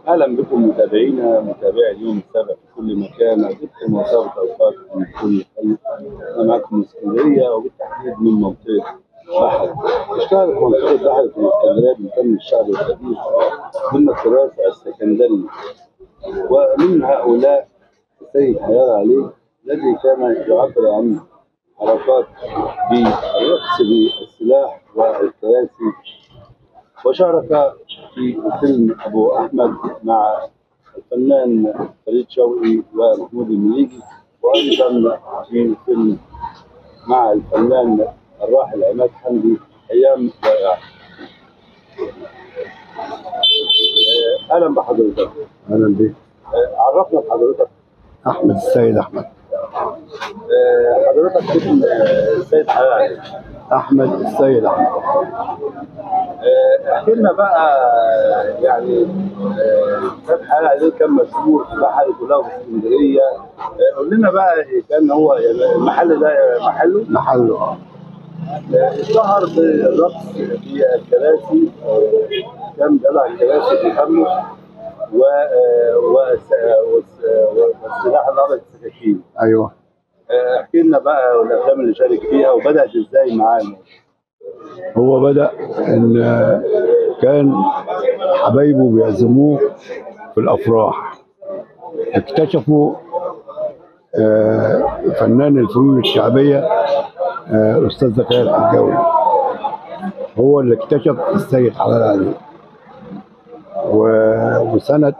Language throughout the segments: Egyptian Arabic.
اهلا بكم متابعينا متابعي اليوم السابع في كل مكان ضبط مسافه اوقات من كل حي انا معكم من اسكندريه وبالتحديد من منطقه بحر اشتهرت منطقه بحر في اسكندريه بالفن الشعبي الحديث ضمن التراث السكندري ومن هؤلاء السيد حيار عليه الذي كان يعبر عن حركات بالرقص بالسلاح والكراسي وشارك في فيلم ابو احمد مع الفنان فريد شوقي ومحمود المليجي وايضا في فيلم مع الفنان الراحل عماد حمدي ايام رائعه. آه، اهلا بحضرتك اهلا بك آه، عرفنا بحضرتك احمد السيد احمد آه، حضرتك اسم آه، السيد حلال علي احمد السيد احمد آه، احكي لنا بقى آه، يعني آه، السيد حلال علي كان مشهور في بحر كلها في اسكندريه آه، قول لنا بقى كان هو يعني المحل ده محله محله آه. آه، اشتهر بالرقص في الكراسي آه، كان بيضع الكراسي في فمه و آه، والس- والس- والسلاح الابيض السكاكين ايوه آه، احكي لنا بقى الافلام اللي شارك فيها وبدات ازاي معانا هو بدا ان آه، كان حبايبه بيعزموه في الافراح اكتشفوا آه، فنان الفنون الشعبيه آه، الاستاذ زكريا الحجاوي هو اللي اكتشف السيد حلال علي و- وسنه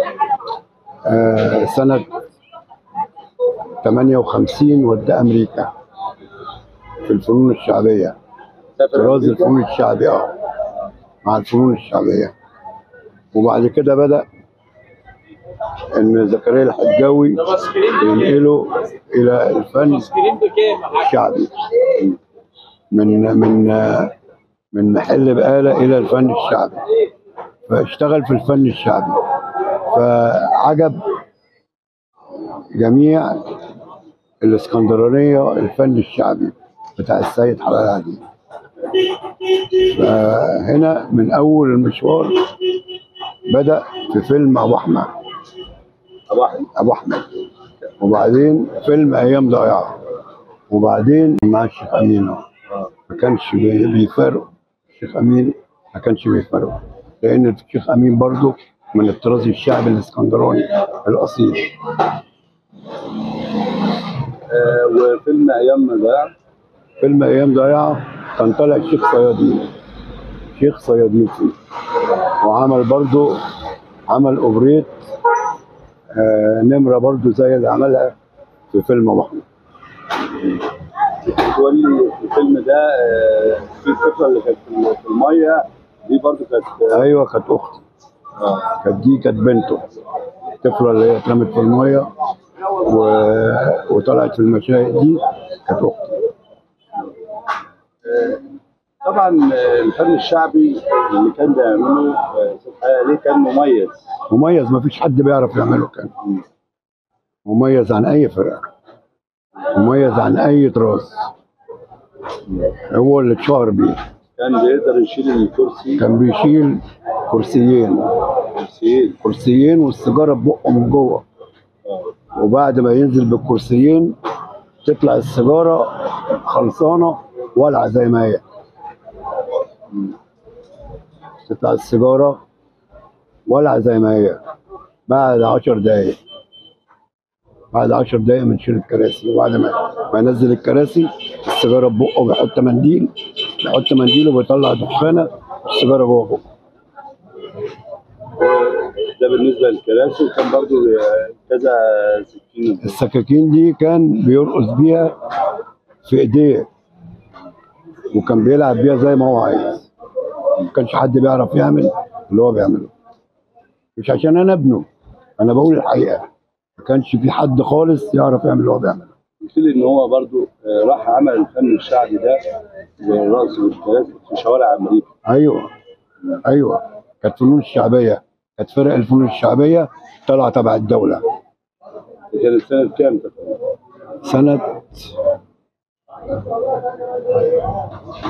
آه، سنه 58 ودى امريكا في الفنون الشعبيه سافر طراز أمريكا. الفنون الشعبي اه مع الفنون الشعبيه وبعد كده بدا ان زكريا الحجاوي ينقله الى الفن الشعبي من من من محل بقاله الى الفن الشعبي فاشتغل في الفن الشعبي فعجب جميع الاسكندرانيه الفن الشعبي بتاع السيد حلال علي فهنا من اول المشوار بدا في فيلم ابو احمد ابو احمد ابو احمد وبعدين فيلم ايام ضياع وبعدين مع الشيخ امين أهو. ما كانش بي- بيفارق الشيخ امين ما كانش بيفارق لان الشيخ امين برضه من الطراز الشعبي الاسكندراني الاصيل آه، وفيلم ايام ضياع فيلم ايام ضياع كان طالع شيخ صيادين شيخ صيادين فيه وعمل برضه عمل اوبريت آه نمره برضه زي اللي عملها في فيلم ابو احمد بتقول لي في الفيلم ده آه، في الطفله اللي كانت في في الميه دي برضو كانت ايوه كانت اختي آه. كانت دي كانت بنته الطفله اللي هي اترمت في الميه و... وطلعت في المشاهد دي كانت اختي طبعا آه، الفن الشعبي اللي كان بيعمله آه، سبحان الله كان مميز مميز ما فيش حد بيعرف يعمله كان مميز عن اي فرقه مميز عن اي تراث هو اللي اتشهر بيه كان بيقدر يشيل الكرسي كان بيشيل كرسيين كرسيين كرسيين والسيجاره ببقه من جوه آه. وبعد ما ينزل بالكرسيين تطلع السيجاره خلصانه ولعه زي ما هي تطلع السيجاره ولعه زي ما هي بعد عشر دقايق بعد عشر دقايق بنشيل الكراسي وبعد ما ما ينزل الكراسي السيجاره ببقه بيحط منديل بيحط منديل وبيطلع دخانه السيجاره جوه بقه ده بالنسبه للكراسي وكان برضو آه، كذا سكينه السكاكين دي كان بيرقص بيها في ايديه وكان بيلعب بيها زي ما هو عايز ما كانش حد بيعرف يعمل اللي هو بيعمله مش عشان انا ابنه انا بقول الحقيقه ما كانش في حد خالص يعرف يعمل اللي هو بيعمله قلت لي ان هو برضو آه، راح عمل الفن الشعبي ده والرقص والكراسي في شوارع امريكا ايوه ايوه كانت فنون الشعبيه كانت فرق الفنون الشعبيه طالعه تبع الدوله دي كانت سنه كام تقريبا؟ سنه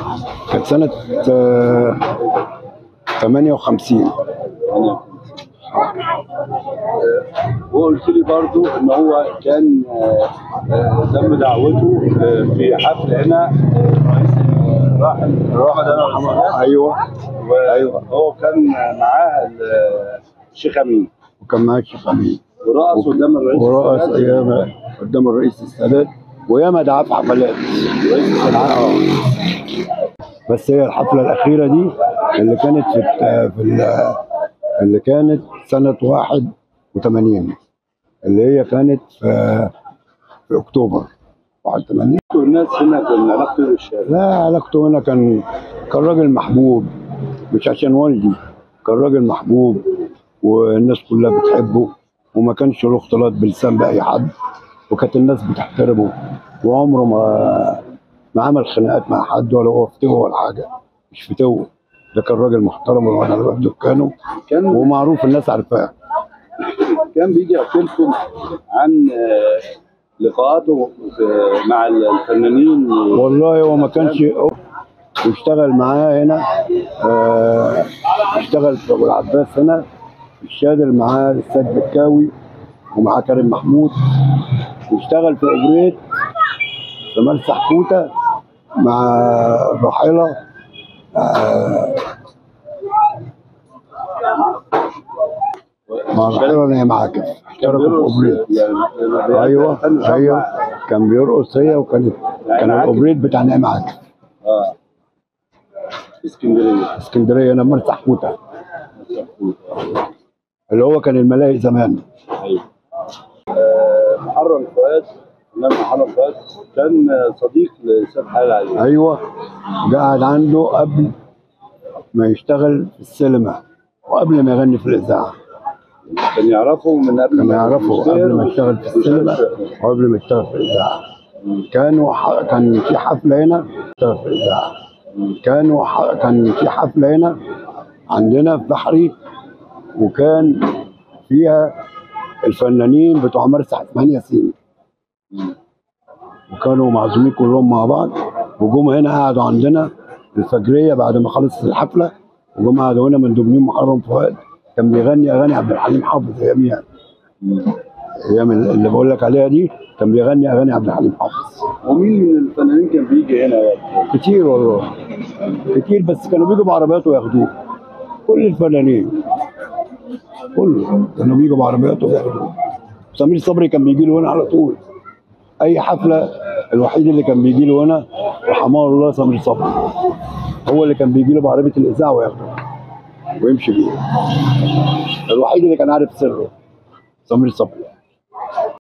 كانت سنه آه، 58 يعني وقلت لي برضو ان هو كان آه، آه، تم دعوته آه، في حفل هنا آه، رئيس الراحل محمد انور حماد ايوه ايوه هو كان معاه ال- الشيخ امين وكان معاك شيخ امين ورقص قدام الرئيس ورقص السادات. ايام قدام الرئيس السادات وياما دعاه في حفلات دعاه اه بس هي الحفله الاخيره دي اللي كانت في الت- في ال- اللي كانت سنه 81 اللي هي كانت في في اكتوبر 81 الناس هنا كان علاقته بالشارع لا علاقته هنا كان كان راجل محبوب مش عشان والدي كان راجل محبوب والناس كلها بتحبه وما كانش له اختلاط بلسان بأي حد وكانت الناس بتحترمه وعمره ما ما عمل خناقات مع حد ولا هو فتوه ولا حاجة مش فتوه ده كان راجل محترم وانا بروح دكانه كان ومعروف الناس عارفاه كان بيجي يحكي لكم عن آه، لقاءاته في- مع الفنانين والله هو ما كانش واشتغل معاه هنا آه، اشتغل في ابو العباس هنا الشادر معاه الاستاذ بكاوي ومعاه كريم محمود واشتغل في اوبريت في مرسى حكوته مع الراحله آه، مع الراحله اللي هي معاكف اشتركوا في اوبريت ايوه ايوه كان بيرقص هي وكانت كان الاوبريت بتاع نعيم عاكف اه في اسكندريه اسكندريه هنا مرسى حكوته اللي هو كان الملاهي زمان ايوه آه، محرم فؤاد الإمام محرم فؤاد كان صديق لسيد حلال علي ايوه قعد عنده قبل ما يشتغل في السينما وقبل ما يغني في الاذاعه كان يعرفه من قبل كان ما يعرفه يشتهر قبل ما يشتغل في السينما وقبل ما يشتغل في الاذاعه كانوا ح... كان في حفله هنا اشتغل في الاذاعه كانوا ح... كان في حفله هنا عندنا في بحري وكان فيها الفنانين بتوع مرسى حسمان ياسين وكانوا معزومين كلهم مع بعض وجم هنا قعدوا عندنا الفجريه بعد ما خلصت الحفله وجم قعدوا هنا من ضمنهم محرم فؤاد كان بيغني اغاني عبد الحليم حافظ اياميها ايام اللي بقول لك عليها دي كان بيغني اغاني عبد الحليم حافظ ومين من الفنانين كان بيجي هنا كتير والله كتير بس كانوا بيجوا بعربيات وياخدوه كل الفنانين كله كانوا بيجوا بعربيات وياخدوه سمير صبري كان بيجي له هنا على طول اي حفله الوحيد اللي كان بيجي له هنا رحمه الله سمير صبري هو اللي كان بيجي له بعربيه الاذاعه وياخده ويمشي بيه الوحيد اللي كان عارف سره سمير صبري